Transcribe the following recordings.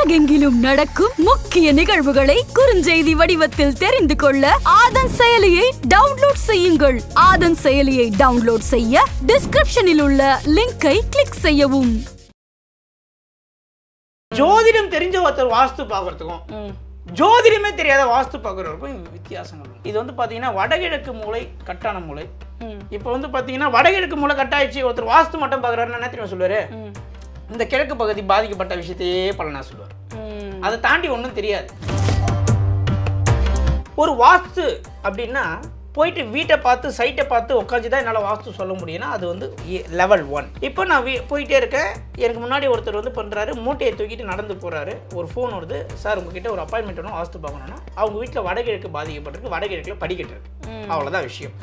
உலகெங்கிலும் நடக்கும் முக்கிய நிகழ்வுகளை குறுஞ்செய்தி வடிவத்தில் தெரிந்து கொள்ள ஆதன் செயலியை டவுன்லோட் செய்யுங்கள் ஆதன் செயலியை டவுன்லோட் செய்ய டிஸ்கிரிப்ஷனில் உள்ள லிங்கை கிளிக் செய்யவும் ஜோதிடம் தெரிஞ்ச ஒருத்தர் வாஸ்து பார்க்கறதுக்கும் ஜோதிடமே தெரியாத வாஸ்து பார்க்குறவருக்கும் வித்தியாசங்கள் உண்டு. இது வந்து பார்த்தீங்கன்னா வடகிழக்கு மூலை கட்டான மூலை இப்போ வந்து பார்த்தீங்கன்னா வடகிழக்கு மூலை கட்டாயிடுச்சு ஒருத்தர் வாஸ்து மட்டும் பார்க்குறாருன்னா என்ன தெரியுமா சொல்லுவாரு இந்த கிழக்கு பகுதி பாதிக்கப்பட்ட விஷயத்தையே பலனா சொல்லுவார் அதை தாண்டி ஒன்றும் தெரியாது ஒரு வாஸ்து அப்படின்னா போயிட்டு வீட்டை பார்த்து சைட்டை பார்த்து உட்காந்து தான் என்னால் வாஸ்து சொல்ல முடியும்னா அது வந்து லெவல் ஒன் இப்போ நான் வீ போயிட்டே இருக்கேன் எனக்கு முன்னாடி ஒருத்தர் வந்து பண்ணுறாரு மூட்டையை தூக்கிட்டு நடந்து போகிறாரு ஒரு ஃபோன் வருது சார் உங்ககிட்ட ஒரு அப்பாயின்மெண்ட் வேணும் வாஸ்து பார்க்கணும்னா அவங்க வீட்டில் வடகிழக்கு பாதிக்கப்பட்டிருக்கு வடகிழக்கில் படிக்கட்டு இருக்கு அவ்வளோதான் விஷயம்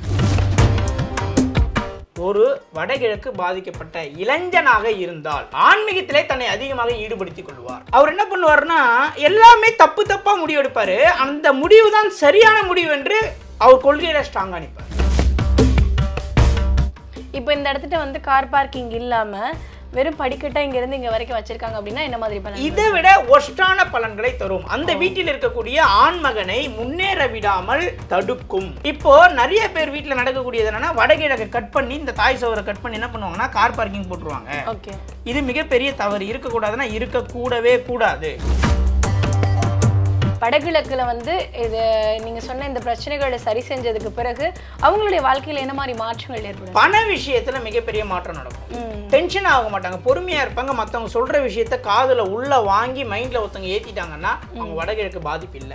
ஒரு வடகிழக்கு பாதிக்கப்பட்ட இளைஞனாக இருந்தால் ஆன்மீகத்திலே தன்னை அதிகமாக ஈடுபடுத்திக் கொள்வார் அவர் என்ன பண்ணுவார்னா எல்லாமே தப்பு தப்பா முடிவு எடுப்பாரு அந்த முடிவு தான் சரியான முடிவு என்று அவர் கொள்கையில ஸ்ட்ராங்கா நிற்பார் இப்போ இந்த இடத்துல வந்து கார் பார்க்கிங் இல்லாம வெறும் படிக்கட்டா இங்க இருந்து இங்க வரைக்கும் வச்சிருக்காங்க அப்படின்னா என்ன மாதிரி பண்ணலாம் இதை விட ஒஸ்டான பலன்களை தரும் அந்த வீட்டில் இருக்கக்கூடிய ஆண்மகனை முன்னேற விடாமல் தடுக்கும் இப்போ நிறைய பேர் வீட்டில் நடக்கக்கூடியது என்னன்னா வடகிழக்கை கட் பண்ணி இந்த தாய் சவரை கட் பண்ணி என்ன பண்ணுவாங்கன்னா கார் பார்க்கிங் போட்டுருவாங்க ஓகே இது மிகப்பெரிய தவறு இருக்கக்கூடாதுன்னா இருக்கக்கூடவே கூடாது வடகிழக்குல வந்து இது நீங்க சொன்ன இந்த பிரச்சனைகளை சரி செஞ்சதுக்கு பிறகு அவங்களுடைய வாழ்க்கையில என்ன மாதிரி மாற்றங்கள் ஏற்படும் பண விஷயத்துல மிகப்பெரிய மாற்றம் நடக்கும் டென்ஷன் ஆக மாட்டாங்க பொறுமையா இருப்பாங்க மத்தவங்க சொல்ற விஷயத்த காதுல உள்ள வாங்கி மைண்ட்ல ஒருத்தவங்க ஏத்திட்டாங்கன்னா அவங்க வடகிழக்கு பாதிப்பு இல்லை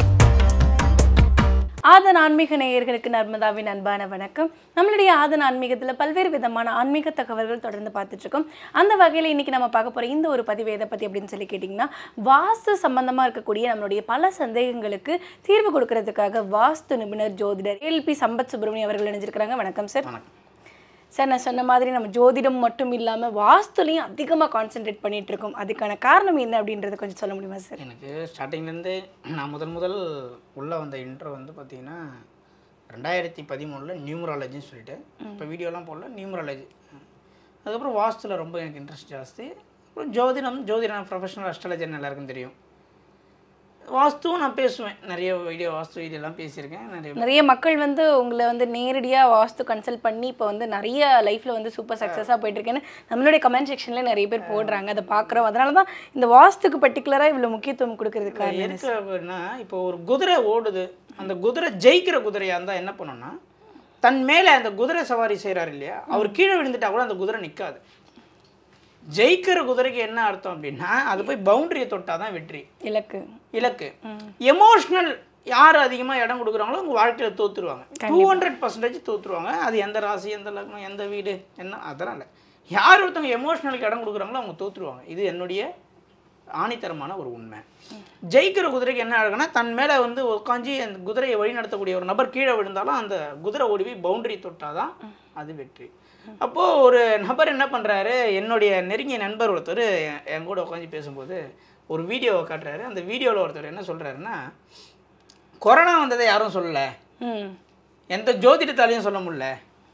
ஆதன் ஆன்மீக நேயர்களுக்கு நர்மதாவின் அன்பான வணக்கம் நம்மளுடைய ஆதன் ஆன்மீகத்தில் பல்வேறு விதமான ஆன்மீக தகவல்கள் தொடர்ந்து பார்த்துட்டு இருக்கோம் அந்த வகையில் இன்னைக்கு நம்ம பார்க்க போகிற இந்த ஒரு பதிவு எதை பற்றி அப்படின்னு சொல்லி கேட்டிங்கன்னா வாஸ்து சம்பந்தமாக இருக்கக்கூடிய நம்மளுடைய பல சந்தேகங்களுக்கு தீர்வு கொடுக்கறதுக்காக வாஸ்து நிபுணர் ஜோதிடர் எல்பி சம்பத் சுப்பிரமணியம் அவர்கள் இணைஞ்சிருக்கிறாங்க வணக்கம் சார் வணக்கம் சார் நான் சொன்ன மாதிரி நம்ம ஜோதிடம் மட்டும் இல்லாமல் வாஸ்துலையும் அதிகமாக கான்சென்ட்ரேட் பண்ணிட்டு இருக்கோம் அதுக்கான காரணம் என்ன அப்படின்றத கொஞ்சம் சொல்ல முடியுமா சார் எனக்கு ஸ்டார்டிங்லேருந்து நான் முதல் முதல் உள்ளே வந்த இன்ட்ரோ வந்து பார்த்தீங்கன்னா ரெண்டாயிரத்தி பதிமூணில் நியூமராலஜின்னு சொல்லிட்டு இப்போ வீடியோலாம் போடல நியூமராலஜி அதுக்கப்புறம் வாஸ்துல ரொம்ப எனக்கு இன்ட்ரெஸ்ட் ஜாஸ்தி அப்புறம் ஜோதிடம் ஜோதிடம் ப்ரொஃபஷனல் அஸ்ட்ராலஜர் எல்லாருக்கும் தெரியும் வாஸ்துவும் நான் பேசுவேன் நிறைய வீடியோ வாஸ்து வீடியோலாம் பேசியிருக்கேன் நிறைய நிறைய மக்கள் வந்து உங்களை வந்து நேரடியாக வாஸ்து கன்சல்ட் பண்ணி இப்போ வந்து நிறைய லைஃப்பில் வந்து சூப்பர் சக்ஸஸாக போயிட்டு இருக்கேன்னு நம்மளுடைய கமெண்ட் செக்ஷனில் நிறைய பேர் போடுறாங்க அதை பார்க்குறோம் அதனால தான் இந்த வாஸ்துக்கு பர்டிகுலராக இவ்வளோ முக்கியத்துவம் கொடுக்கறதுக்காக எதுக்கு அப்படின்னா இப்போ ஒரு குதிரை ஓடுது அந்த குதிரை ஜெயிக்கிற குதிரையாக இருந்தால் என்ன பண்ணணும்னா தன் மேலே அந்த குதிரை சவாரி செய்கிறாரு இல்லையா அவர் கீழே விழுந்துட்டா கூட அந்த குதிரை நிற்காது ஜெயிக்கிற குதிரைக்கு என்ன அர்த்தம் அப்படின்னா அது போய் பவுண்டரியை தொட்டால் தான் வெற்றி இலக்கு இலக்கு எமோஷ்னல் யார் அதிகமாக இடம் கொடுக்குறாங்களோ அவங்க வாழ்க்கையில் தோத்துருவாங்க டூ ஹண்ட்ரட் பர்சன்டேஜ் தோத்துருவாங்க அது எந்த ராசி எந்த லக்னம் எந்த வீடு என்ன அதெல்லாம் இல்லை யார் ஒருத்தவங்க எமோஷ்னலுக்கு இடம் கொடுக்குறாங்களோ அவங்க தோத்துருவாங்க இது என்னுடைய ஆணித்தரமான ஒரு உண்மை ஜெயிக்கிற குதிரைக்கு என்ன ஆகுதுன்னா தன் மேலே வந்து உட்காந்து அந்த குதிரையை வழி நடத்தக்கூடிய ஒரு நபர் கீழே விழுந்தாலும் அந்த குதிரை ஓடி போய் பவுண்டரி தொட்டாதான் அது வெற்றி அப்போது ஒரு நபர் என்ன பண்ணுறாரு என்னுடைய நெருங்கிய நண்பர் ஒருத்தர் என்- என் கூட உட்காந்து பேசும்போது ஒரு வீடியோவை காட்டுறாரு அந்த வீடியோவில் ஒருத்தர் என்ன சொல்கிறாருன்னா கொரோனா வந்ததை யாரும் சொல்லலை ம் எந்த ஜோதிடத்தாலையும் சொல்ல முடியல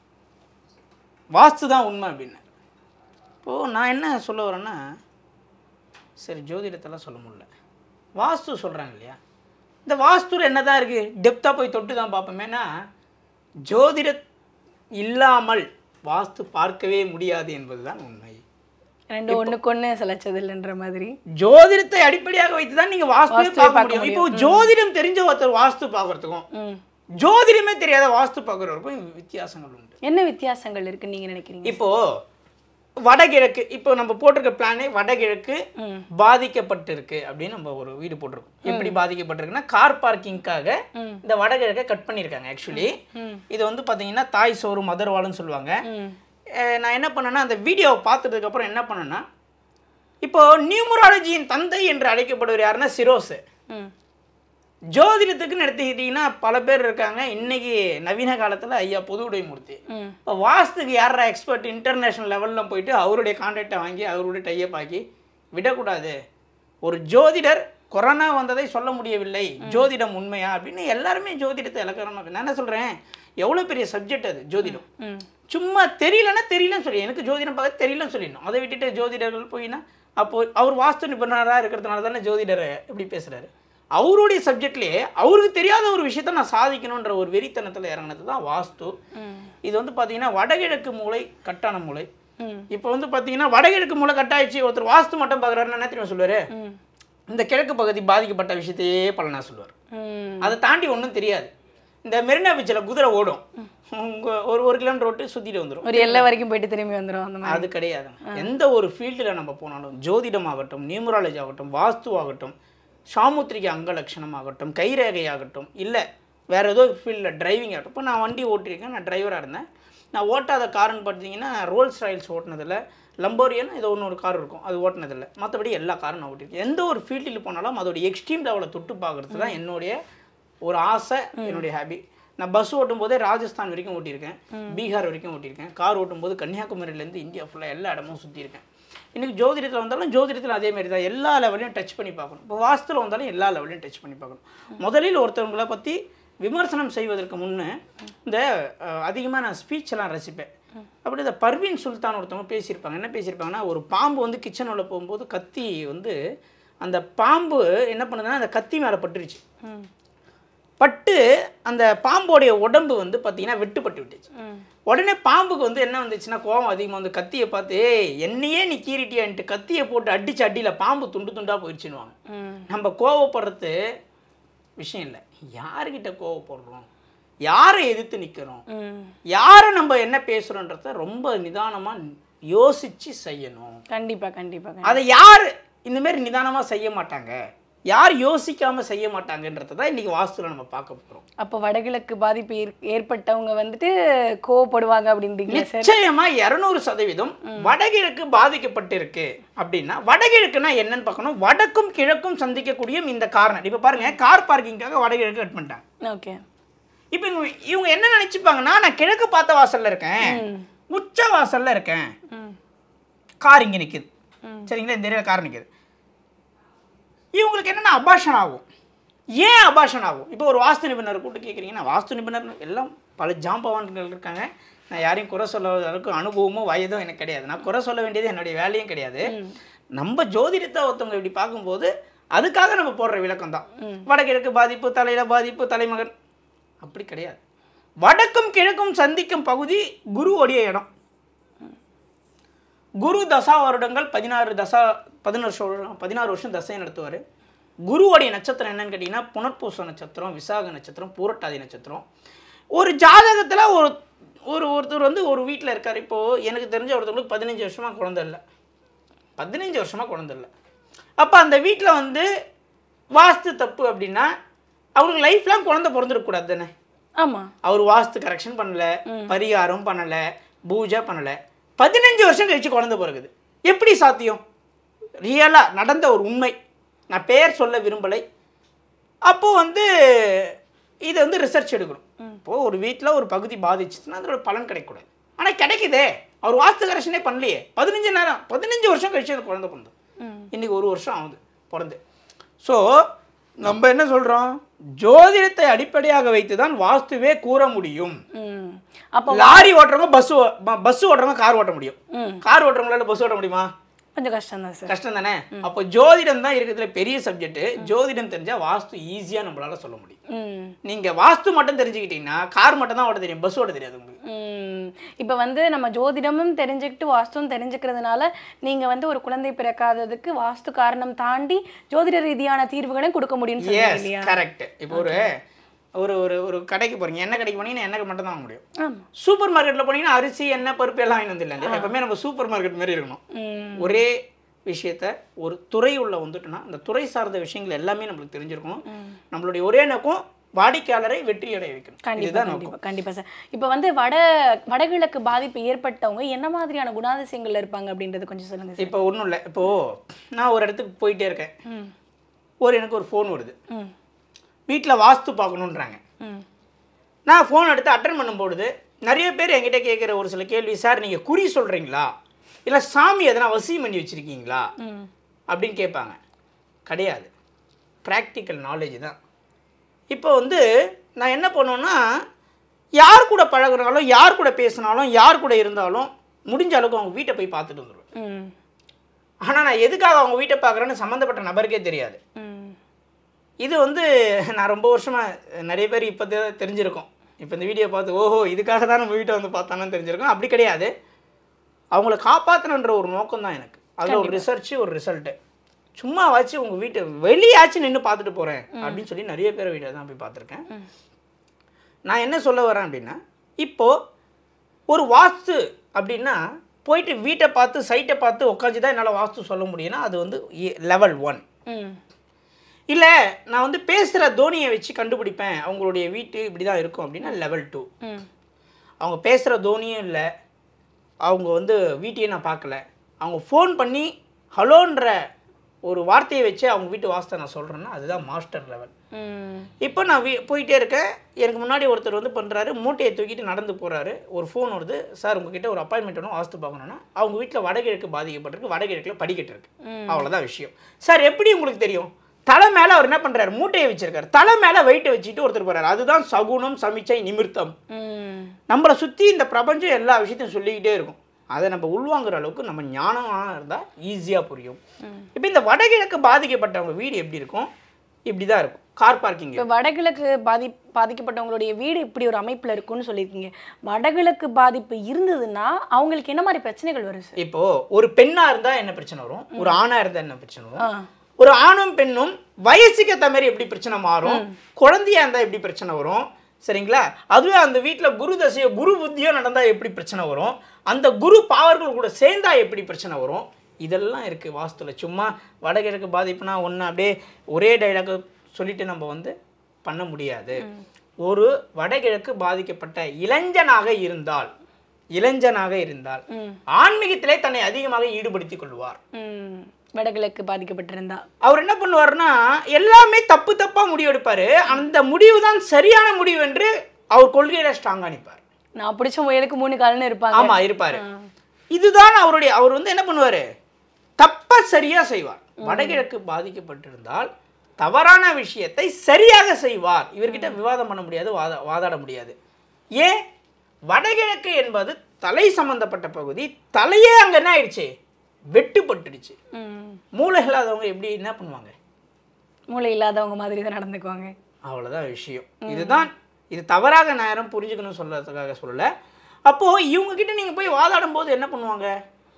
வாஸ்து தான் உண்மை அப்படின்னு இப்போது நான் என்ன சொல்ல வரேன்னா சரி ஜோதிடத்தெல்லாம் சொல்ல முடியல வாஸ்து சொல்கிறாங்க இல்லையா இந்த வாஸ்துல என்ன தான் இருக்குது டெப்த்தாக போய் தொட்டு தான் பார்ப்போமேனா ஜோதிட இல்லாமல் வாஸ்து பார்க்கவே முடியாது என்பதுதான் உண்மை ரெண்டு ஒண்ணுக்கு ஒண்ணு சிலைச்சது இல்லைன்ற மாதிரி ஜோதிடத்தை அடிப்படையாக வைத்து தான் நீங்கள் வாஸ்துவே வாஸ்துவே பார்க்க பார்க்க முடியும் இப்போ ஜோதிடம் தெரிஞ்ச ஒருத்தர் வாஸ்து பார்க்கறதுக்கும் ம் ஜோதிடமே தெரியாத வாஸ்து பார்க்குறவருக்கும் வித்தியாசங்கள் உண்டு என்ன வித்தியாசங்கள் இருக்குன்னு நீங்க நினைக்கிறீங்க இப்போ வடகிழக்கு இப்போ நம்ம போட்டிருக்க பிளானே வடகிழக்கு ம் பாதிக்கப்பட்டிருக்கு அப்படின்னு நம்ம ஒரு வீடு போட்டிருக்கோம் எப்படி பாதிக்கப்பட்டிருக்குன்னா கார் பார்க்கிங்காக ம். இந்த வடகிழக்கை கட் பண்ணியிருக்காங்க ஆக்சுவலி ம் இது வந்து பார்த்தீங்கன்னா தாய் சோறு மதர் வாழுன்னு சொல்லுவாங்க ம் அஹ் நான் என்ன பண்ணேன்னா அந்த வீடியோவை பார்த்ததுக்கு அப்புறம் என்ன பண்ணேன்னா இப்போ நியூமராலஜியின் தந்தை என்று அழைக்கப்படுவர் யாருன்னா சிரோஸ் ம் ஜோதிடத்துக்குன்னு எடுத்துக்கிட்டிங்கன்னா பல பேர் இருக்காங்க இன்னைக்கு நவீன காலத்தில் ஐயா பொதுவுடைமூர்த்தி ம் இப்போ வாஸ்துக்கு யாரா எக்ஸ்பர்ட் இன்டர்நேஷனல் லெவலில் போயிட்டு அவருடைய கான்டாக்டை வாங்கி அவருடைய டைப் ஆக்கி விடக்கூடாது ஒரு ஜோதிடர் கொரோனா வந்ததை சொல்ல முடியவில்லை ஜோதிடம் உண்மையா அப்படின்னு எல்லாருமே ஜோதிடத்தை இலக்கணமாக நான் என்ன சொல்கிறேன் எவ்வளோ பெரிய சப்ஜெக்ட் அது ஜோதிடம் ம் சும்மா தெரியலன்னா தெரியலன்னு சொல்லி எனக்கு ஜோதிடம் பார்க்க தெரியலன்னு சொல்லிடணும் அதை விட்டுட்டு ஜோதிடர்கள் போயின்னா அப்போ அவர் வாஸ்து நிபுணராக இருக்கிறதுனால தானே ஜோதிடர் இப்படி பேசுறாரு அவருடைய சப்ஜெக்ட்லேயே அவருக்கு தெரியாத ஒரு விஷயத்த நான் சாதிக்கணுன்ற ஒரு வெறித்தனத்தில் இறங்கினது தான் வாஸ்து இது வந்து பார்த்தீங்கன்னா வடகிழக்கு மூளை கட்டான மூளை ம் இப்போ வந்து பார்த்தீங்கன்னா வடகிழக்கு மூளை கட்டாயிடுச்சு ஒருத்தர் வாஸ்து மட்டும் பார்க்குறாருன்னா என்ன தெரியுமா சொல்லுவாரு ம் இந்த கிழக்கு பகுதி பாதிக்கப்பட்ட விஷயத்தையே பலனா சொல்லுவார் ம் அதை தாண்டி ஒன்றும் தெரியாது இந்த மெரினா பீச்சில் குதிரை ஓடும் உங்க ஒரு ஒரு கிலோமீட்டர் ஓட்டு சுற்றிட்டு வந்துடும் ஒரு எல்லை வரைக்கும் போயிட்டு திரும்பி வந்துரும் அந்த மாதிரி அது கிடையாது எந்த ஒரு ஃபீல்டில் நம்ம போனாலும் ஜோதிடம் ஆகட்டும் நியூமராலஜி ஆகட்டும் வாஸ்து ஆகட்டும் சாமுத்திரிகை அங்க லட்சணம் ஆகட்டும் கைரேகை ஆகட்டும் இல்லை வேற ஏதோ ஃபீல்டில் டிரைவிங் ஆகட்டும் இப்போ நான் வண்டி ஓட்டியிருக்கேன் நான் டிரைவராக இருந்தேன் நான் ஓட்டாத காருன்னு பார்த்தீங்கன்னா ரோல்ஸ் ராயல்ஸ் ஓட்டினதில்ல லம்போரியன் ஏதோ ஒன்று ஒரு கார் இருக்கும் அது ஓட்டினதில்ல மற்றபடி எல்லா காரும் நான் ஓட்டியிருக்கேன் எந்த ஒரு ஃபீல்டில் போனாலும் அதோட எக்ஸ்ட்ரீம் லெவலை தொட்டு பார்க்குறது தான் என்னுடைய ஒரு ஆசை என்னுடைய ஹாபி நான் பஸ் ஓட்டும் போதே ராஜஸ்தான் வரைக்கும் ஓட்டியிருக்கேன் பீகார் வரைக்கும் ஓட்டியிருக்கேன் கார் ஓட்டும் போது கன்னியாகுமரியிலேருந்து இந்தியா ஃபுல்லாக எல்லா இடமும் சுற்றியிருக்கேன் இன்னைக்கு ஜோதிடத்தில் வந்தாலும் ஜோதிடத்தில் அதே மாதிரி தான் எல்லா லெவலையும் டச் பண்ணி பார்க்கணும் இப்போ வாஸ்துல வந்தாலும் எல்லா லெவலையும் டச் பண்ணி பார்க்கணும் முதலில் ஒருத்தவங்களை பற்றி விமர்சனம் செய்வதற்கு முன்னே இந்த அதிகமாக நான் ஸ்பீச் எல்லாம் ரசிப்பேன் அப்படி இந்த பர்வீன் சுல்தான் ஒருத்தவங்க பேசியிருப்பாங்க என்ன பேசியிருப்பாங்கன்னா ஒரு பாம்பு வந்து கிச்சன் உள்ள போகும்போது கத்தி வந்து அந்த பாம்பு என்ன பண்ணுதுன்னா அந்த கத்தி மேலே பட்டுருச்சு ம் பட்டு அந்த பாம்போடைய உடம்பு வந்து பார்த்தீங்கன்னா வெட்டுப்பட்டு விட்டுச்சு ம் உடனே பாம்புக்கு வந்து என்ன வந்துச்சுன்னா கோவம் அதிகமாக வந்து கத்தியை பார்த்து ஏய் என்னையே நீ கீறிட்டியான்ட்டு கத்தியை போட்டு அடிச்சு அடியில் பாம்பு துண்டு துண்டா போயிடுச்சுன்னுவாங்க ம் நம்ம கோவப்படுறது விஷயம் இல்லை யாருக்கிட்ட கோவப்படுறோம் யாரை எதிர்த்து நிற்கிறோம் ம் யாரை நம்ம என்ன பேசுகிறோன்றத ரொம்ப நிதானமாக யோசித்து செய்யணும் கண்டிப்பா கண்டிப்பா கண்டிப்பா. அதை யார் இந்த மாதிரி நிதானமாக செய்ய மாட்டாங்க யார் யோசிக்காமல் செய்ய மாட்டாங்கன்றதை தான் இன்றைக்கி வாஸ்துல நம்ம பார்க்க போகிறோம் அப்போ வடகிழக்கு பாதிப்பு ஏற்- ஏற்பட்டவங்க வந்துட்டு கோவப்படுவாங்க அப்படின்றீங்களா சார் நிச்சயமா இருநூறு சதவீதம் வடகிழக்கு பாதிக்கப்பட்டிருக்கு அப்படின்னா வடகிழக்குனா என்னன்னு பார்க்கணும் வடக்கும் கிழக்கும் சந்திக்கக்கூடிய இந்த காரணம் இப்போ பாருங்க கார் பார்க்கிங்காக வடகிழக்கு கட் பண்ணிட்டாங்க ஓகே இப்போ இவங்க இவங்க என்ன நினைச்சுப்பாங்கன்னா நான் கிழக்கு பார்த்த வாசல்ல இருக்கேன் உச்ச வாசல்ல இருக்கேன் ம் கார் இங்கே நிற்குது சரிங்களா இந்த ஏரியாவில் கார் நிற்குது இவங்களுக்கு என்னென்ன அபாஷன் ஆகும் ஏன் அபாஷன் ஆகும் இப்போ ஒரு வாஸ்து நிபுணர் கூப்பிட்டு கேட்குறீங்கன்னா வாஸ்து நிபுணர் எல்லாம் பல ஜாம்பவான்கள் இருக்காங்க நான் யாரையும் குறை சொல்ல அளவுக்கு அனுபவமோ வயதும் எனக்கு கிடையாது நான் குறை சொல்ல வேண்டியது என்னுடைய வேலையும் கிடையாது நம்ம ஜோதிடத்தை ஒருத்தவங்க இப்படி பார்க்கும்போது அதுக்காக நம்ம போடுற விளக்கம் தான் வடகிழக்கு பாதிப்பு தலையில பாதிப்பு தலைமகன் அப்படி கிடையாது வடக்கும் கிழக்கும் சந்திக்கும் பகுதி குருவோடைய இடம் குரு தசா வருடங்கள் பதினாறு தசா பதினாறு வருஷம் பதினாறு வருஷம் தசையை நடத்துவார் குருவோடைய நட்சத்திரம் என்னன்னு கேட்டிங்கன்னா புனர்பூச நட்சத்திரம் விசாக நட்சத்திரம் பூரட்டாதி நட்சத்திரம் ஒரு ஜாதகத்தில் ஒரு ஒரு ஒருத்தர் வந்து ஒரு வீட்டில் இருக்கார் இப்போது எனக்கு தெரிஞ்ச ஒருத்தவங்களுக்கு பதினஞ்சு வருஷமாக குழந்தை இல்லை பதினஞ்சு வருஷமாக குழந்தை இல்லை அப்போ அந்த வீட்டில் வந்து வாஸ்து தப்பு அப்படின்னா அவருக்கு லைஃப்லாம் குழந்தை பிறந்திருக்கக்கூடாது தானே ஆமா அவர் வாஸ்து கரெக்ஷன் பண்ணல பரிகாரம் பண்ணல பூஜை பண்ணல பதினஞ்சு வருஷம் கழிச்சு குழந்தை பிறகுது எப்படி சாத்தியம் ரியலா நடந்த ஒரு உண்மை நான் பெயர் சொல்ல விரும்பலை அப்போ வந்து இதை வந்து ரிசர்ச் எடுக்கணும் இப்போ ஒரு வீட்டில் ஒரு பகுதி பாதிச்சுச்சுன்னா அதோட பலன் கிடைக்கக்கூடாது ஆனால் கிடைக்குதே அவர் வாஸ்து கரெக்ஷனே பண்ணலையே பதினஞ்சு நேரம் பதினஞ்சு வருஷம் கழிச்சு அந்த குழந்தை பிறந்தது ம் இன்னைக்கு ஒரு வருஷம் ஆகுது பிறந்து ஸோ நம்ம என்ன சொல்கிறோம் ஜோதிடத்தை அடிப்படையாக வைத்து தான் வாஸ்துவே கூற முடியும் ம் அப்போ லாரி ஓட்டுறவங்க பஸ் பஸ் ஓட்டுறவங்க கார் ஓட்ட முடியும் ம் கார் ஓட்டுறவங்களால பஸ் ஓட்ட முடியுமா கொஞ்சம் கஷ்டம் தான் சார் கஷ்டம் தானே அப்போ ஜோதிடம் தான் இருக்கிறதுல பெரிய சப்ஜெக்ட் ஜோதிடம் தெரிஞ்சா வாஸ்து ஈஸியாக நம்மளால சொல்ல முடியும் ம் நீங்க வாஸ்து மட்டும் தெரிஞ்சுக்கிட்டீங்கன்னா கார் மட்டும் தான் ஓட்ட தெரியும் பஸ் ஓட்ட தெரியாது உங்களுக்கு ம் இப்போ வந்து நம்ம ஜோதிடமும் தெரிஞ்சுக்கிட்டு வாஸ்துவும் தெரிஞ்சுக்கிறதுனால நீங்க வந்து ஒரு குழந்தை பிறக்காததுக்கு வாஸ்து காரணம் தாண்டி ஜோதிட ரீதியான தீர்வுகளையும் கொடுக்க முடியும்னு சொல்றீங்க எஸ் இல்லையா கரெக்ட் இப்போ ஒரு ஒரு ஒரு ஒரு கடைக்கு போறீங்க என்ன கடைக்கு போனீங்கன்னா எண்ணெய் மட்டும் தான் வாங்க முடியும் ஆமா சூப்பர் மார்க்கெட்டில் போனீங்கன்னா அரிசி எண்ணெய் பருப்பு எல்லாம் வாங்கி வந்துடலாம் எப்பவுமே நம்ம சூப்பர் மார்க்கெட் மாதிரி இருக்கணும் ம் ஒரே விஷயத்த ஒரு துறை உள்ள வந்துட்டோம்னா அந்த துறை சார்ந்த விஷயங்கள் எல்லாமே நம்மளுக்கு தெரிஞ்சிருக்கணும் நம்மளுடைய ஒரே நோக்கம் வாடிக்கையாளரை வெற்றி அடைய வைக்கணும் கண்டிப்பா இதுதான் நோக்கம் கண்டிப்பா கண்டிப்பா சார் இப்போ வந்து வட வடகிழக்கு பாதிப்பு ஏற்பட்டவங்க என்ன மாதிரியான குணாதிசயங்கள்ல இருப்பாங்க அப்படின்றது கொஞ்சம் சொல்லுங்க சார் இப்போ ஒன்றும் இல்லை இப்போ நான் ஒரு இடத்துக்கு போயிட்டே இருக்கேன் ம் ஒரு எனக்கு ஒரு ஃபோன் வருது ம் வீட்டில் வாஸ்து பார்க்கணுன்றாங்க ம் நான் ஃபோன் எடுத்து அட்டன் பண்ணும்பொழுது நிறைய பேர் என்கிட்ட கேட்குற ஒரு சில கேள்வி சார் நீங்கள் குறி சொல்கிறீங்களா இல்லை சாமி எதனா வசியம் பண்ணி வச்சுருக்கீங்களா ம் அப்படின்னு கேட்பாங்க கிடையாது ப்ராக்டிக்கல் நாலேஜ் தான் இப்போ வந்து நான் என்ன பண்ணுவேன்னா யார் கூட பழகுனாலும் யார் கூட பேசினாலும் யார் கூட இருந்தாலும் முடிஞ்ச அளவுக்கு அவங்க வீட்டை போய் பார்த்துட்டு வந்துடுவேன் ம் ஆனால் நான் எதுக்காக அவங்க வீட்டை பார்க்குறேன்னு சம்மந்தப்பட்ட நபருக்கே தெரியாது ம் இது வந்து நான் ரொம்ப வருஷமாக நிறைய பேர் இப்போ தெரிஞ்சிருக்கோம் இப்போ இந்த வீடியோ பார்த்து ஓஹோ இதுக்காக தான் நம்ம வீட்டை வந்து பார்த்தானு தெரிஞ்சிருக்கோம் அப்படி கிடையாது அவங்கள காப்பாற்றணுன்ற ஒரு நோக்கம் தான் எனக்கு அதில் ஒரு ரிசர்ச்சு ஒரு ரிசல்ட்டு சும்மா வச்சு உங்கள் வீட்டை வெளியாச்சும் நின்று பார்த்துட்டு போகிறேன் அப்படின்னு சொல்லி நிறைய பேர் வீடியோ தான் போய் பார்த்துருக்கேன் நான் என்ன சொல்ல வரேன் அப்படின்னா இப்போது ஒரு வாஸ்து அப்படின்னா போயிட்டு வீட்டை பார்த்து சைட்டை பார்த்து உட்காந்து தான் என்னால் வாஸ்து சொல்ல முடியும்னா அது வந்து லெவல் ஒன் ம் இல்லை நான் வந்து பேசுகிற தோனியை வச்சு கண்டுபிடிப்பேன் அவங்களுடைய வீட்டு இப்படி தான் இருக்கும் அப்படின்னா லெவல் டூ ம் அவங்க பேசுகிற தோனியும் இல்லை அவங்க வந்து வீட்டையும் நான் பார்க்கல அவங்க ஃபோன் பண்ணி ஹலோன்ற ஒரு வார்த்தையை வச்சு அவங்க வீட்டு வாஸ்தை நான் சொல்கிறேன்னா அதுதான் மாஸ்டர் லெவல் ம் இப்போ நான் வீ போயிட்டே இருக்கேன் எனக்கு முன்னாடி ஒருத்தர் வந்து பண்ணுறாரு மூட்டையை தூக்கிட்டு நடந்து போகிறாரு ஒரு ஃபோன் வருது சார் உங்ககிட்ட ஒரு அப்பாயின்மெண்ட் ஒன்று வாஸ்து பார்க்கணுன்னா அவங்க வீட்டில் வடகிழக்கு பாதிக்கப்பட்டிருக்கு வடகிழக்கில் படிக்கட்டு இருக்கு அவ்வளோதான் விஷயம் சார் எப்படி உங்களுக்கு தெரியும் தலை மேலே அவர் என்ன பண்ணுறாரு மூட்டையை வச்சிருக்காரு தலை மேலே வெயிட்டை வச்சுட்டு ஒருத்தர் போகிறாரு அதுதான் சகுனம் சமிச்சை நிமிர்த்தம் ம் நம்மளை சுற்றி இந்த பிரபஞ்சம் எல்லா விஷயத்தையும் சொல்லிக்கிட்டே இருக்கும் அதை நம்ம உள்வாங்குற அளவுக்கு நம்ம ஞானமாக இருந்தால் ஈஸியாக புரியும் இப்போ இந்த வடகிழக்கு பாதிக்கப்பட்டவங்க வீடு எப்படி இருக்கும் இப்படி தான் இருக்கும் கார் பார்க்கிங் இப்போ வடகிழக்கு பாதி பாதிக்கப்பட்டவங்களுடைய வீடு இப்படி ஒரு அமைப்பில் இருக்கும்னு சொல்லியிருக்கீங்க வடகிழக்கு பாதிப்பு இருந்ததுன்னா அவங்களுக்கு என்ன மாதிரி பிரச்சனைகள் வரும் சார் இப்போ ஒரு பெண்ணா இருந்தா என்ன பிரச்சனை வரும் ஒரு ஆணா இருந்தா என்ன பிரச்சனை வரும் ஆ ஒரு ஆணும் பெண்ணும் வயசுக்கு ஏற்ற மாதிரி எப்படி பிரச்சனை மாறும் குழந்தையா இருந்தா எப்படி பிரச்சனை வரும் சரிங்களா அதுவே அந்த வீட்டில் குரு தசையோ குரு புத்தியோ நடந்தா எப்படி பிரச்சனை வரும் அந்த குரு பாவர்கள் கூட சேர்ந்தா எப்படி பிரச்சனை வரும் இதெல்லாம் இருக்குது வாஸ்துல சும்மா வடகிழக்கு பாதிப்புனா ஒன்று அப்படியே ஒரே டைலாக் சொல்லிட்டு நம்ம வந்து பண்ண முடியாது ஒரு வடகிழக்கு பாதிக்கப்பட்ட இளைஞனாக இருந்தால் இளைஞனாக இருந்தால் ம் ஆன்மீகத்திலே தன்னை அதிகமாக ஈடுபடுத்திக் கொள்வார் ம் வடகிழக்கு பாதிக்கப்பட்டிருந்தா அவர் என்ன பண்ணுவார்னா எல்லாமே தப்பு தப்பா முடிவு எடுப்பாரு அந்த முடிவு தான் சரியான முடிவு என்று அவர் கொள்கையில ஸ்ட்ராங்கா நிற்பார் நான் பிடிச்ச முயலுக்கு மூணு கால்னு இருப்பாங்க ஆமா இருப்பாரு இதுதான் அவருடைய அவர் வந்து என்ன பண்ணுவாரு தப்ப சரியா செய்வார் வடகிழக்கு பாதிக்கப்பட்டிருந்தால் தவறான விஷயத்தை சரியாக செய்வார் இவர்கிட்ட விவாதம் பண்ண முடியாது வாத வாதாட முடியாது ஏன் வடகிழக்கு என்பது தலை சம்பந்தப்பட்ட பகுதி தலையே அங்க என்ன ஆயிடுச்சு வெட்டுப்பட்டுடுச்சு ம் மூளை இல்லாதவங்க எப்படி என்ன பண்ணுவாங்க மூளை இல்லாதவங்க மாதிரி தான் நடந்துக்குவாங்க அவ்வளோதான் விஷயம் இதுதான் இது தவறாக நேரம் புரிஞ்சுக்கணும்னு சொல்றதுக்காக சொல்லல அப்போ இவங்க கிட்ட நீங்க போய் வாதாடும் போது என்ன பண்ணுவாங்க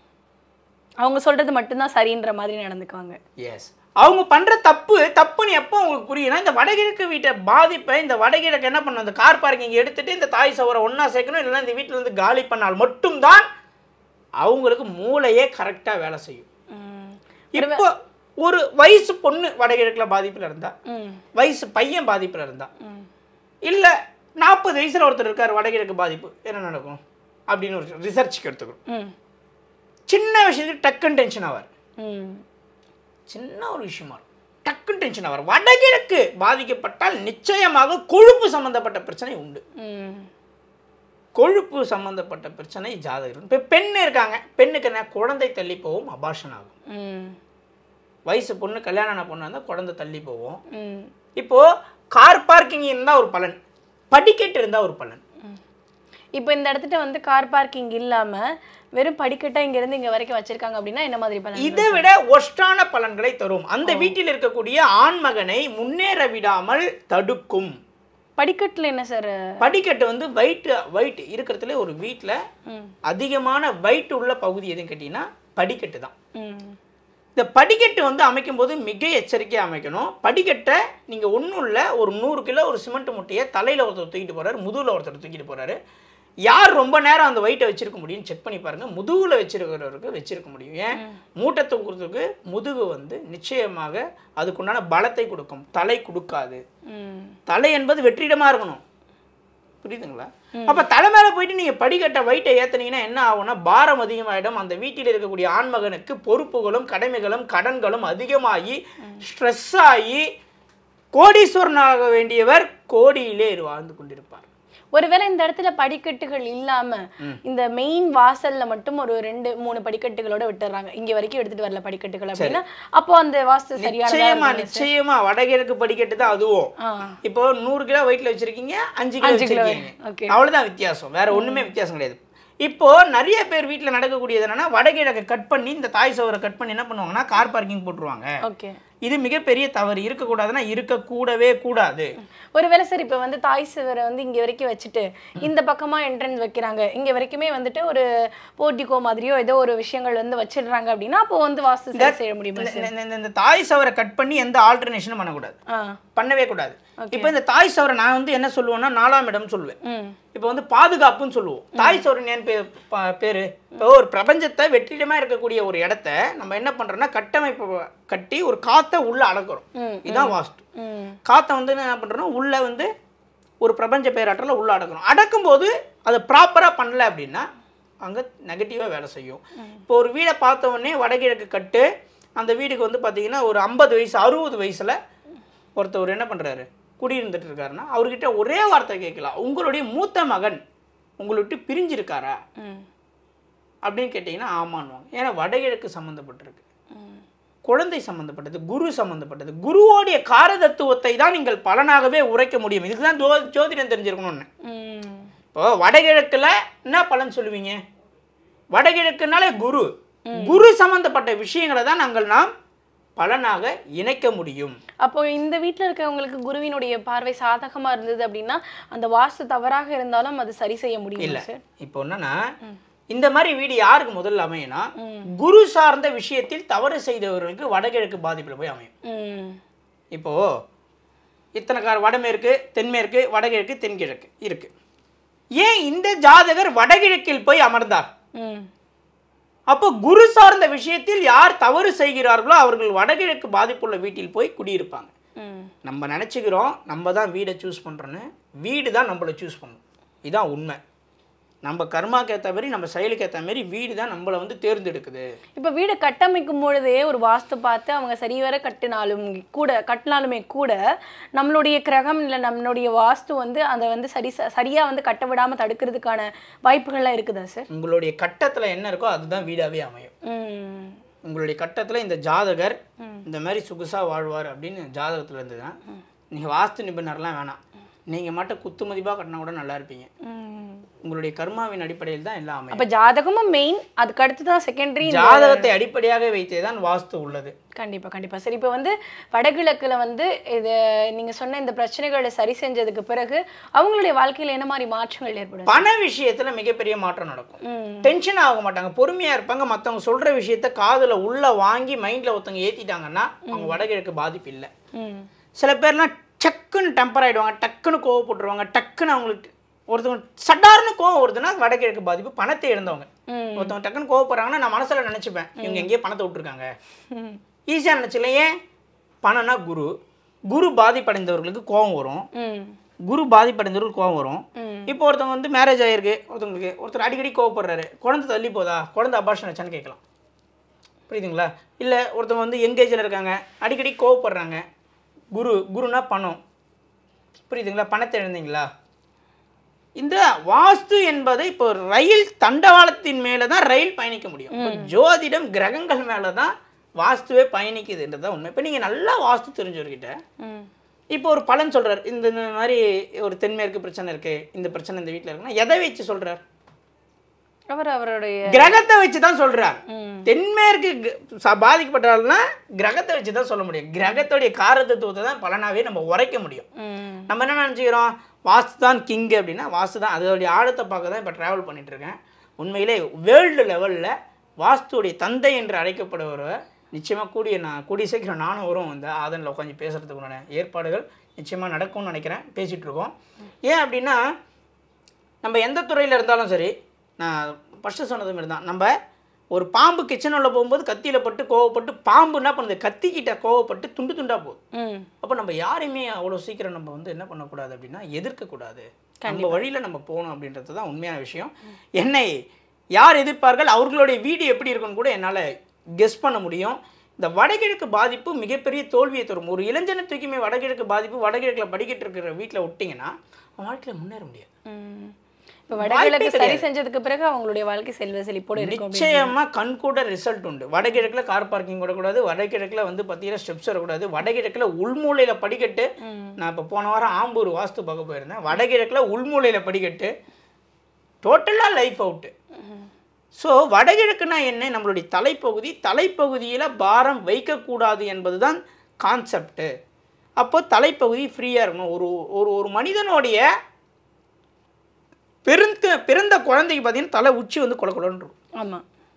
அவங்க சொல்றது மட்டும்தான் சரின்ற மாதிரி நடந்துக்குவாங்க எஸ் அவங்க பண்ற தப்பு தப்புன்னு எப்போ உங்களுக்கு புரியும்னா இந்த வடகிழக்கு வீட்டை பாதிப்பை இந்த வடகிழக்கு என்ன பண்ணும் இந்த கார் பார்க்கிங் எடுத்துட்டு இந்த தாய் சவரை ஒண்ணா சேர்க்கணும் இல்லைன்னா இந்த வீட்டுல இருந்து காலி பண்ணால் மட்டும்தான் அவங்களுக்கு மூளையே கரெக்டா வேலை செய்யும் ம் இப்போ ஒரு வயசு பொண்ணு வடகிழக்குல பாதிப்புல இருந்தா ம் வயசு பையன் பாதிப்புல இருந்தா ம் இல்லை நாற்பது வயசுல ஒருத்தர் இருக்கார் வடகிழக்கு பாதிப்பு என்ன நடக்கும் அப்படின்னு ஒரு ரிசர்ச்சுக்கு எடுத்துக்கிறோம் ம் சின்ன விஷயத்துக்கு டக்குன்னு டென்ஷன் ஆவார் ம் சின்ன ஒரு விஷயமா இருக்கும் டக்குன்னு டென்ஷன் ஆவார் வடகிழக்கு பாதிக்கப்பட்டால் நிச்சயமாக கொழுப்பு சம்பந்தப்பட்ட பிரச்சனை உண்டு ம் கொழுப்பு சம்பந்தப்பட்ட பிரச்சனை ஜாதகம் இப்போ பெண் இருக்காங்க பெண்ணுக்கு என்ன குழந்தை தள்ளி போகும் அபாஷன் ஆகும் ம் வயசு பொண்ணு கல்யாணம் ஆன பொண்ணு இருந்தால் குழந்தை தள்ளி போகும் ம் இப்போ கார் பார்க்கிங் இருந்தால் ஒரு பலன் படிக்கட்டு இருந்தால் ஒரு பலன் இப்போ இந்த இடத்துல வந்து கார் பார்க்கிங் இல்லாம வெறும் படிக்கட்டா இங்க இருந்து இங்க வரைக்கும் வச்சிருக்காங்க அப்படின்னா என்ன மாதிரி பலன் இதை விட ஒஸ்டான பலன்களை தரும் அந்த வீட்டில் இருக்கக்கூடிய ஆண்மகனை முன்னேற விடாமல் தடுக்கும் படிக்கட்டுல என்ன சார் படிக்கட்டு வந்து வைட் வைட் இருக்கிறதுல ஒரு வீட்டில் ம் அதிகமான வைட் உள்ள பகுதி எதுன்னு கேட்டிங்கன்னா படிக்கட்டு தான் ம் இந்த படிக்கட்டு வந்து அமைக்கும் போது மிக எச்சரிக்கையாக அமைக்கணும் படிக்கட்டை நீங்கள் ஒன்றும் இல்லை ஒரு நூறு கிலோ ஒரு சிமெண்ட் முட்டையை தலையில் ஒருத்தர் தூக்கிட்டு போகிறாரு முதுகில் ஒருத்தர் தூக்கிட்டு போகிறாரு யார் ரொம்ப நேரம் அந்த வெயிட்டை வச்சிருக்க முடியும்னு செக் பண்ணி பாருங்க முதுகுல வச்சிருக்கிறவருக்கு வச்சிருக்க முடியும் ஏன் மூட்டை தூக்குறதுக்கு முதுகு வந்து நிச்சயமாக அதுக்குண்டான பலத்தை கொடுக்கும் தலை கொடுக்காது ம் தலை என்பது வெற்றிடமா இருக்கணும் புரியுதுங்களா அப்ப தலை மேல போயிட்டு நீங்க படிக்கட்ட வயிட்டை ஏத்துனீங்கன்னா என்ன ஆகும்னா பாரம் அதிகமாயிடும் அந்த வீட்டில் இருக்கக்கூடிய ஆண்மகனுக்கு பொறுப்புகளும் கடமைகளும் கடன்களும் அதிகமாகி ஸ்ட்ரெஸ் ஆகி கோடீஸ்வரனாக வேண்டியவர் கோடியிலே வாழ்ந்து கொண்டிருப்பார் ஒருவேளை இந்த இடத்துல படிக்கட்டுகள் இல்லாம இந்த மெயின் வாசல்ல மட்டும் ஒரு ரெண்டு மூணு படிக்கட்டுகளோட விட்டுறாங்க இங்க வரைக்கும் எடுத்துட்டு வரல படிக்கட்டுகள் அப்படின்னா அப்போ அந்த வாஸ்து சரியானதா நிச்சயமா இருக்கும்ல sir? நிச்சயமா வடகிழக்கு படிக்கட்டு தான் அதுவும் ஆ இப்போ நூறு கிலோ வெயிட்ல வச்சிருக்கீங்க அஞ்சு கிலோ அஞ்சு கிலோ வச்சிருக்கீங்க ஓகே அவ்வளவுதான் வித்தியாசம் வேற ஒண்ணுமே வித்தியாசம் கிடையாது இப்போ நிறைய பேர் வீட்டில் நடக்கக்கூடியது என்னன்னா வடகிழக்கை கட் பண்ணி இந்த தாய் சவரை கட் பண்ணி என்ன பண்ணுவாங்கன்னா கார் பார்க்கிங் போட்டுருவாங்க ஓகே இது மிகப்பெரிய தவறு இருக்கக்கூடாதுன்னா இருக்கக்கூடவே கூடாது ஒருவேளை சார் இப்போ வந்து தாய் சிவரை வந்து இங்க வரைக்கும் வச்சுட்டு இந்த பக்கமா என்ட்ரன்ஸ் வைக்கிறாங்க இங்க வரைக்குமே வந்துட்டு ஒரு போர்டிகோ மாதிரியோ ஏதோ ஒரு விஷயங்கள் வந்து வச்சிடுறாங்க அப்படின்னா அப்போ வந்து வாஸ்து சரி செய்ய முடியுமா இந்த- இந்த- இந்த- இந்த தாய் சவரை கட் பண்ணி எந்த ஆல்டர்னேஷனும் பண்ணக்கூடாது ஆ பண்ணவே கூடாது இப்போ இந்த தாய் சவரை நான் வந்து என்ன சொல்லுவேன்னா நாலாம் இடம் சொல்லுவேன் ம் இப்போ வந்து பாதுகாப்புன்னு சொல்லுவோம் தாய் சவரன் ஏன் பே பா- பேரு இப்போ ஒரு பிரபஞ்சத்தை வெற்றிடமா இருக்கக்கூடிய ஒரு இடத்த நம்ம என்ன பண்றோம்னா கட்டமைப்பு கட்டி ஒரு காத்தை உள்ள அடக்குறோம் ம், இதுதான் வாஸ்து ம் காத்தை வந்து என்ன பண்றோம்னா உள்ள வந்து ஒரு பிரபஞ்ச பேராற்றல உள்ள அடக்கணும் அடக்கும்போது அதை ப்ராப்பரா பண்ணல அப்படின்னா அங்க நெகட்டிவா வேலை செய்யும் இப்போ ஒரு வீடை பார்த்த உடனே வடகிழக்கு கட்டு அந்த வீடுக்கு வந்து பாத்தீங்கன்னா ஒரு ஐம்பது வயசு அறுபது வயசுல ஒருத்தவர் என்ன பண்றாரு குடியிருந்துட்டு இருக்காருன்னா அவர்கிட்ட ஒரே வார்த்தை கேட்கலாம் உங்களுடைய மூத்த மகன் உங்களை விட்டு பிரிஞ்சிருக்காரா ம் அப்படின்னு கேட்டிங்கன்னா ஆமான்னுவாங்க ஏன்னா வடகிழக்கு சம்மந்தப்பட்டிருக்கு ம் குழந்தை சம்பந்தப்பட்டது குரு சம்பந்தப்பட்டது குருவோடைய காரதத்துவத்தை தான் நீங்கள் பலனாகவே உரைக்க முடியும் இதுக்கு தான் ஜோ ஜோதிடம் தெரிஞ்சிருக்கணும்னு ம் இப்போ வடகிழக்குல என்ன பலன் சொல்லுவீங்க வடகிழக்குனாலே குரு குரு சம்பந்தப்பட்ட விஷயங்களை தான் நாங்கள் நாம் பலனாக இணைக்க முடியும் அப்போ இந்த வீட்ல இருக்கவங்களுக்கு குருவினுடைய பார்வை சாதகமா இருந்தது அப்படின்னா அந்த வாஸ்து தவறாக இருந்தாலும் அது சரி செய்ய முடியும் இல்ல சார் இப்போ என்னன்னா இந்த மாதிரி வீடு யாருக்கு முதல்ல அமையும்னா குரு சார்ந்த விஷயத்தில் தவறு செய்தவர்களுக்கு வடகிழக்கு பாதிப்புல போய் அமையும் ம் இப்போ இத்தனை கார் வடமேற்கு தென்மேற்கு வடகிழக்கு தென்கிழக்கு இருக்கு ஏன் இந்த ஜாதகர் வடகிழக்கில் போய் அமர்ந்தார் ம் அப்போ குரு சார்ந்த விஷயத்தில் யார் தவறு செய்கிறார்களோ அவர்கள் வடகிழக்கு பாதிப்புள்ள வீட்டில் போய் குடியிருப்பாங்க ம் நம்ம நினச்சிக்கிறோம் நம்ம தான் வீடை சூஸ் பண்ணுறோன்னு வீடு தான் நம்மளை சூஸ் பண்ணும் இதுதான் உண்மை நம்ம கர்மாக்கு ஏற்ற மாதிரி நம்ம செயலுக்கு ஏற்ற மாதிரி வீடு தான் நம்மளை வந்து தேர்ந்தெடுக்குது இப்போ வீடு கட்டமைக்கும் பொழுதே ஒரு வாஸ்து பார்த்து அவங்க சரிவர கட்டினாலும் கூட கட்டினாலுமே கூட நம்மளுடைய கிரகம் இல்லை நம்மளுடைய வாஸ்து வந்து அதை வந்து சரி ச- சரியா வந்து கட்ட விடாம தடுக்கிறதுக்கான வாய்ப்புகள்லாம் இருக்குதா சார் உங்களுடைய கட்டத்தில் என்ன இருக்கோ அதுதான் வீடாகவே அமையும் ம் உங்களுடைய கட்டத்தில் இந்த ஜாதகர் இந்த மாதிரி சொகுசா வாழ்வார் அப்படின்னு ஜாதகத்தில் இருந்ததுன்னா நீங்கள் வாஸ்து நிபுணர்லாம் வேணாம் நீங்கள் மட்டும் குத்து மதிப்பாக கட்டினா கூட நல்லா இருப்பீங்க ம் உங்களுடைய கர்மாவின் அடிப்படையில் தான் எல்லாம் அமையும் அப்ப ஜாதகமும் மெயின் அதுக்கு அடுத்து தான் செகண்டரி ஜாதகத்தை அடிப்படையாக வைத்தே தான் வாஸ்து உள்ளது கண்டிப்பா கண்டிப்பா சரி இப்போ வந்து வடகிழக்குல வந்து இது நீங்க சொன்ன இந்த பிரச்சனைகளை சரி செஞ்சதுக்கு பிறகு அவங்களுடைய வாழ்க்கையில என்ன மாதிரி மாற்றங்கள் ஏற்படும் பண விஷயத்துல மிகப்பெரிய மாற்றம் நடக்கும் ம் டென்ஷன் ஆக மாட்டாங்க பொறுமையா இருப்பாங்க மத்தவங்க சொல்ற விஷயத்த காதுல உள்ள வாங்கி மைண்ட்ல ஒருத்தவங்க ஏத்திட்டாங்கன்னா அவங்க வடகிழக்கு பாதிப்பு இல்லை ம் சில பேர்லாம் டக்குன்னு டெம்பர் ஆயிடுவாங்க டக்குன்னு கோவப்பட்டுருவாங்க டக்குன்னு அவங்களுக்கு ஒருத்தவங்க சட்டார்னு கோவம் வருதுன்னா வடகிழக்கு பாதிப்பு பணத்தை இழந்தவங்க ம் ஒருத்தவங்க டக்குன்னு கோவப்படுறாங்கன்னா நான் மனசுல நினைச்சுப்பேன் இவங்க எங்கேயோ பணத்தை விட்டுருக்காங்க ம் ஈஸியாக நினச்சில ஏன் பணம்னா குரு குரு பாதிப்படைந்தவர்களுக்கு கோவம் வரும் ம் குரு பாதிப்படைந்தவர்களுக்கு கோவம் வரும் ம் இப்போ ஒருத்தவங்க வந்து மேரேஜ் ஆகிருக்கு ஒருத்தவங்களுக்கு ஒருத்தர் அடிக்கடி கோவப்படுறாரு குழந்தை தள்ளி போதா குழந்தை அபார்ஷன் வச்சான்னு கேட்கலாம் புரியுதுங்களா இல்லை ஒருத்தவங்க வந்து எங்கேஜில் இருக்காங்க அடிக்கடி கோவப்படுறாங்க குரு குருனா பணம் புரியுதுங்களா பணத்தை இழந்தீங்களா இந்த வாஸ்து என்பதை இப்போ ரயில் தண்டவாளத்தின் மேலே தான் ரயில் பயணிக்க முடியும் இப்போ ஜோதிடம் கிரகங்கள் மேலே தான் வாஸ்துவே பயணிக்குதுன்றது தான் உண்மை இப்போ நீங்கள் நல்லா வாஸ்து தெரிஞ்சவர்கிட்ட ம் இப்போ ஒரு பலன் சொல்றார் இந்த இந்த மாதிரி ஒரு தென்மேற்கு பிரச்சனை இருக்கு இந்த பிரச்சனை இந்த வீட்டில் இருக்குன்னா எதை வச்சு சொல்றார் அவர் அவருடைய கிரகத்தை வச்சு தான் சொல்றார் ம் தென்மேற்கு க- ச- பாதிக்கப்பட்டால்னா கிரகத்தை வச்சு தான் சொல்ல முடியும் கிரகத்துடைய காரதத்துவத்தை தான் பலனாவே நம்ம உரைக்க முடியும் ம் நம்ம என்ன நினச்சிக்கிறோம் வாஸ்து தான் கிங் அப்படின்னா வாஸ்து தான் அதோடைய ஆழத்தை பார்க்க தான் இப்போ ட்ராவல் பண்ணிட்டு இருக்கேன் உண்மையிலே வேர்ல்டு லெவலில் வாஸ்துடைய தந்தை என்று அழைக்கப்படுவர் நிச்சயமாக கூடிய நான் கூடிய சீக்கிரம் நானும் வரும் இந்த ஆதனில் உட்காந்து பேசுகிறதுக்கு உண்டான ஏற்பாடுகள் நிச்சயமாக நடக்கும்னு நினைக்கிறேன் பேசிகிட்டு இருக்கோம் ஏன் அப்படின்னா நம்ம எந்த துறையில் இருந்தாலும் சரி நான் ஃபஸ்ட்டு சொன்னது மாதிரி தான் நம்ம ஒரு பாம்பு கிச்சன் உள்ள போகும்போது கத்தியில் பட்டு கோவப்பட்டு பாம்பு என்ன பண்ணுது கத்திக்கிட்ட கோவப்பட்டு துண்டு துண்டா போகுது ம் அப்போ நம்ம யாரையுமே அவ்வளோ சீக்கிரம் நம்ம வந்து என்ன பண்ணக்கூடாது அப்படின்னா எதிர்க்கக்கூடாது நம்ம வழியில் நம்ம போகணும் அப்படின்றது தான் உண்மையான விஷயம் என்னை யார் எதிர்ப்பார்கள் அவர்களுடைய வீடு எப்படி இருக்குன்னு கூட என்னால் கெஸ் பண்ண முடியும் இந்த வடகிழக்கு பாதிப்பு மிகப்பெரிய தோல்வியை தரும் ஒரு இளைஞனை தூக்கியுமே வடகிழக்கு பாதிப்பு வடகிழக்கில் படிக்கிட்டு இருக்கிற வீட்டில் விட்டிங்கன்னா அவன் வாழ்க்கையில் முன்னேற முடியாது ம் இப்போ வடகிழக்கு சரி செஞ்சதுக்கு பிறகு அவங்களுடைய வாழ்க்கை செல்வ செழிப்போடு இருக்கும் அப்படின்னு. நிச்சயமா கண் கூட ரிசல்ட் உண்டு வடகிழக்குல கார் பார்க்கிங் கூடக்கூடாது வடகிழக்குல வந்து பார்த்தீங்கன்னா ஸ்டெப்ஸ் வரக்கூடாது வடகிழக்குல உள்மூலையில படிக்கட்டு ம் நான் இப்போ போன வாரம் ஆம்பூர் வாஸ்து பார்க்க போயிருந்தேன் வடகிழக்குல உள்மூலையில படிக்கட்டு டோட்டலாக லைஃப் அவுட்டு ஸோ வடகிழக்குனா என்ன நம்மளுடைய தலைப்பகுதி தலைப்பகுதியில் பாரம் வைக்கக்கூடாது என்பது தான் கான்செப்ட்டு அப்போ தலைப்பகுதி ஃப்ரீயாக இருக்கணும் ஒரு ஒரு ஒரு மனிதனுடைய பிறந்த பிறந்த குழந்தைக்கு பார்த்தீங்கன்னா தலை உச்சி வந்து கொல கொலன்னு இருக்கும் ஆமா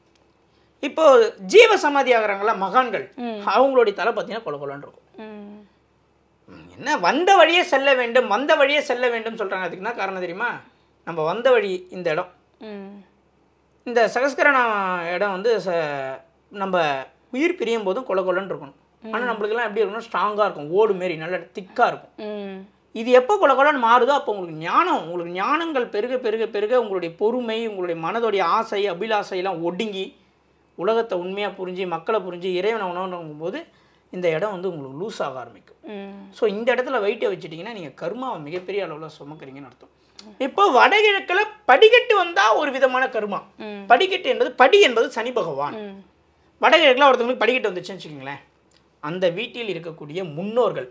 இப்போ ஜீவ சமாதி ஆகுறாங்களா மகான்கள் அவங்களுடைய தலை பார்த்தீங்கன்னா கொல கொலன்னு இருக்கும் ம். ம், என்ன வந்த வழியே செல்ல வேண்டும் வந்த வழியே செல்ல வேண்டும் சொல்கிறாங்க அதுக்கு என்ன காரணம் தெரியுமா நம்ம வந்த வழி இந்த இடம் ம். இந்த சகஸ்கரண இடம் வந்து ச நம்ம உயிர் பிரியும் போதும் கொல கொலன்னு இருக்கணும் ஆனால் நம்மளுக்கெல்லாம் எப்படி இருக்கணும் ஸ்ட்ராங்காக இருக்கும் ஓடு மாரி நல்ல திக்காக இருக்கும் ம். இது எப்போ கொல கொலன்னு மாறுதோ அப்போ உங்களுக்கு ஞானம் உங்களுக்கு ஞானங்கள் பெருக பெருக பெருக உங்களுடைய பொறுமை உங்களுடைய மனதோடைய ஆசை அபிலாசையெல்லாம் ஒடுங்கி உலகத்தை உண்மையாக புரிஞ்சு மக்களை புரிஞ்சு இறைவனை உணவுங்கும் போது இந்த இடம் வந்து உங்களுக்கு லூஸ் ஆக ஆரம்பிக்கும் ம். ஸோ இந்த இடத்துல வெயிட்டை வச்சுட்டிங்கன்னா நீங்கள் கர்மாவை மிகப்பெரிய அளவில் சுமக்கிறீங்கன்னு அர்த்தம் இப்போ வடகிழக்கில் படிக்கட்டு வந்தால் ஒரு விதமான கர்மா ம். படிக்கட்டு என்பது படி என்பது சனி பகவான் ம். வடகிழக்கில் ஒருத்தவங்களுக்கு படிக்கட்டு வந்துச்சுன்னு வச்சுக்கோங்களேன் அந்த வீட்டில் இருக்கக்கூடிய முன்னோர்கள்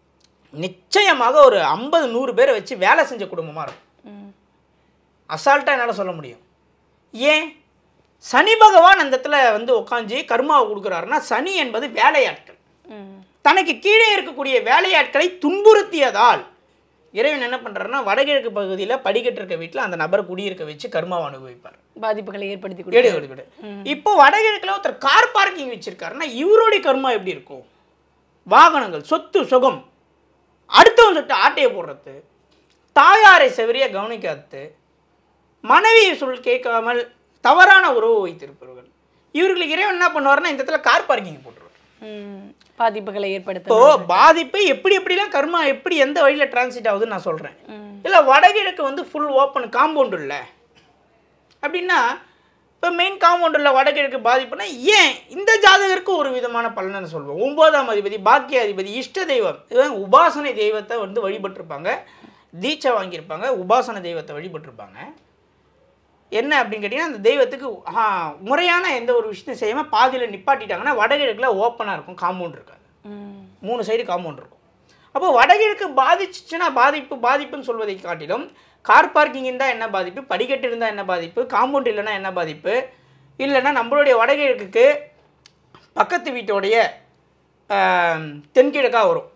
நிச்சயமாக ஒரு ஐம்பது நூறு பேரை வச்சு வேலை செஞ்ச குடும்பமாக இருக்கும் ம். அசால்ட்டாக என்னால் சொல்ல முடியும் ஏன் சனி பகவான் அந்த இடத்துல வந்து உட்காந்து கர்மாவை கொடுக்குறாருன்னா சனி என்பது வேலையாட்கள் ம். தனக்கு கீழே இருக்கக்கூடிய வேலையாட்களை துன்புறுத்தியதால் இறைவன் என்ன பண்ணுறாருன்னா வடகிழக்கு பகுதியில் படிக்கட்டு இருக்க வீட்டில் அந்த நபரை குடியிருக்க வச்சு கர்மாவை அனுபவிப்பார் பாதிப்புகளை ஏற்படுத்தி ஏடு கொடுக்கும் எடுக்கடு இப்போ வடகிழக்கில் ஒருத்தர் கார் பார்க்கிங் வச்சிருக்காருன்னா இவருடைய கர்மா எப்படி இருக்கும் வாகனங்கள் சொத்து சுகம் அடுத்தவன் சொத்து ஆட்டையை போடுறது தாயாரை செவரியாக கவனிக்காது மனைவி சொல் கேட்காமல் தவறான உறவு வைத்திருப்பவர்கள் இவர்களுக்கு இறைவன் என்ன பண்ணுவாருன்னா இந்த இடத்துல கார் பார்க்கிங் போட்டுருவார் ம். பாதிப்புகளை இப்போ ஏற்படுத்தும் பாதிப்பு எப்படி எப்படிலாம் கர்மா எப்படி எந்த வழியில் டிரான்சிட் ஆகுதுன்னு நான் சொல்கிறேன் ம். இல்லை வடகிழக்கு வந்து ஃபுல் ஓப்பன் காம்பவுண்ட் இல்லை அப்படின்னா இப்போ மெயின் காம்பவுண்டில் வடகிழக்கு பாதிப்புனா ஏன் இந்த ஜாதகருக்கு ஒரு விதமான பலனை சொல்லுவோம் ஒன்பதாம் அதிபதி பாக்கிய அதிபதி இஷ்ட தெய்வம் இவன் உபாசனை தெய்வத்தை வந்து வழிபட்டிருப்பாங்க தீட்சை வாங்கியிருப்பாங்க உபாசன தெய்வத்தை வழிபட்டிருப்பாங்க என்ன அப்படின்னு கேட்டிங்கன்னா அந்த தெய்வத்துக்கு ஆ, முறையான எந்த ஒரு விஷயத்தையும் செய்யாமல் பாதியில் நிப்பாட்டிட்டாங்கன்னா வடகிழக்கில் ஓப்பனாக இருக்கும் காம்பவுண்ட் இருக்காது ம். மூணு சைடு காம்பவுண்ட் இருக்கும் அப்போ வடகிழக்கு பாதிச்சுச்சுன்னா பாதிப்பு பாதிப்புன்னு சொல்வதை காட்டிலும் கார் பார்க்கிங் இருந்தால் என்ன பாதிப்பு படிக்கட்டு இருந்தால் என்ன பாதிப்பு காம்பவுண்ட் இல்லைன்னா என்ன பாதிப்பு இல்லைன்னா நம்மளுடைய வடகிழக்குக்கு பக்கத்து வீட்டோடைய ஆம், தென்கிழக்காக வரும்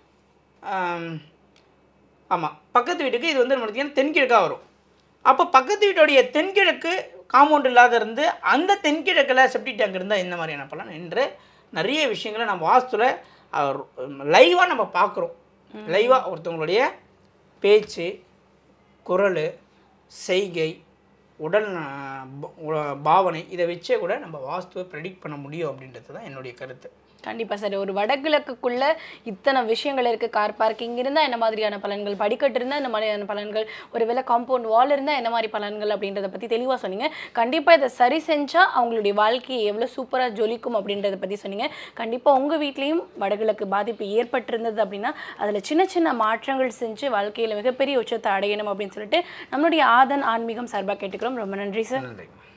ஆமாம் பக்கத்து வீட்டுக்கு இது வந்து நம்ம பார்த்தீங்கன்னா தென்கிழக்காக வரும் அப்போ பக்கத்து வீட்டுடைய தென்கிழக்கு காம்பவுண்ட் இல்லாத இருந்து அந்த தென்கிழக்கில் செப்டி டேங்க் இருந்தால் என்ன மாதிரியான பலன் என்று நிறைய விஷயங்களை நம்ம வாஸ்துல லைவாக நம்ம பார்க்குறோம் லைவாக ஒருத்தவங்களுடைய பேச்சு குரல் செய்கை உடல் அஹ், ப- உ- பாவனை இதை வச்சே கூட நம்ம வாஸ்துவை ப்ரெடிக்ட் பண்ண முடியும் அப்படின்றது தான் என்னுடைய கருத்து கண்டிப்பா சார் ஒரு வடகிழக்குக்குள்ள இத்தனை விஷயங்கள் இருக்கு கார் பார்க்கிங் இருந்தா என்ன மாதிரியான பலன்கள் படிக்கட்டு இருந்தா என்ன மாதிரியான பலன்கள் ஒருவேளை காம்பவுண்ட் வால் இருந்தா என்ன மாதிரி பலன்கள் அப்படின்றத பத்தி தெளிவா சொன்னீங்க கண்டிப்பா இதை சரி செஞ்சா அவங்களுடைய வாழ்க்கையை எவ்வளவு சூப்பரா ஜொலிக்கும் அப்படின்றத பத்தி சொன்னீங்க கண்டிப்பா உங்க வீட்லயும் வடகிழக்கு பாதிப்பு ஏற்பட்டிருந்தது அப்படின்னா அதுல சின்ன சின்ன மாற்றங்கள் செஞ்சு வாழ்க்கையில மிகப்பெரிய உச்சத்தை அடையணும் அப்படின்னு சொல்லிட்டு நம்மளுடைய ஆதன் ஆன்மீகம் சார்பாக கேட்டுக்கிறோம் ரொம்ப நன்றி சார் நன்றி